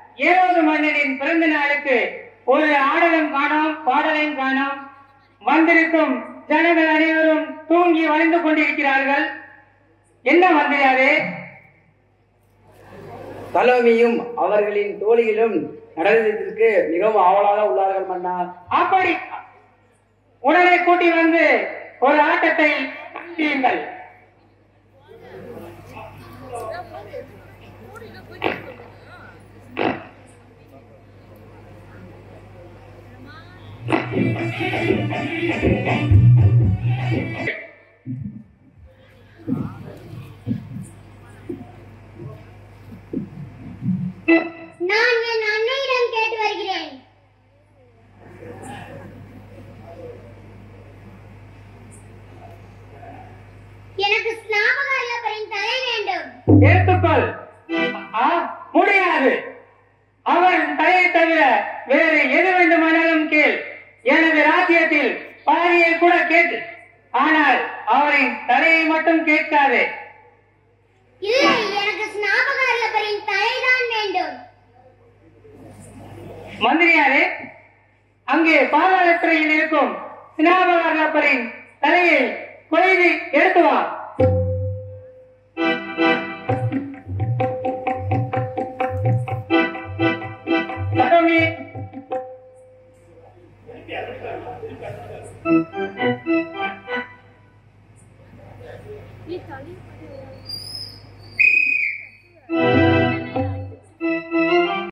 ஏழாவது மன்னனின் பிறந்த நாளுக்கு ஒரு ஆடலும் காணோம் பாடலையும் காணோம் வந்திருக்கும் ஜனங்கள் அனைவரும் தூங்கி வளைந்து கொண்டிருக்கிறார்கள் என்ன மந்திரியாரே தலோமியும் அவர்களின் தோழிகளும் நடனத்திற்கு மிகவும் ஆவலாக உள்ளார்கள் மன்னா அப்படி உடனே கூட்டி வந்து ஒரு ஆட்டத்தை செய்யுங்கள் நான் என் அன்னையிடம் கேட்டு வருகிறேன் எனக்கு ஸ்நாபக அல்லப்பரின் தலை வேண்டும் எடுத்துக்கொள் ஆ, முடியாது அவர் தலையை தவிர வேறு எது வேண்டுமானாலும் கேள் எனது ராஜ்யத்தில் பாதியை கூட கேட்டு ஆனால் அவரின் தலையை மட்டும் கேட்காதே இல்லை எனக்கு ஸ்நாபக அல்லப்பரின் தலைதான் வேண்டும் மந்திரியாரே அங்கே பாதாளத்துறையில் இருக்கும் சினாபகரின் தலையை கொய்து எடுத்து வா சரோமி, நீ தள்ளி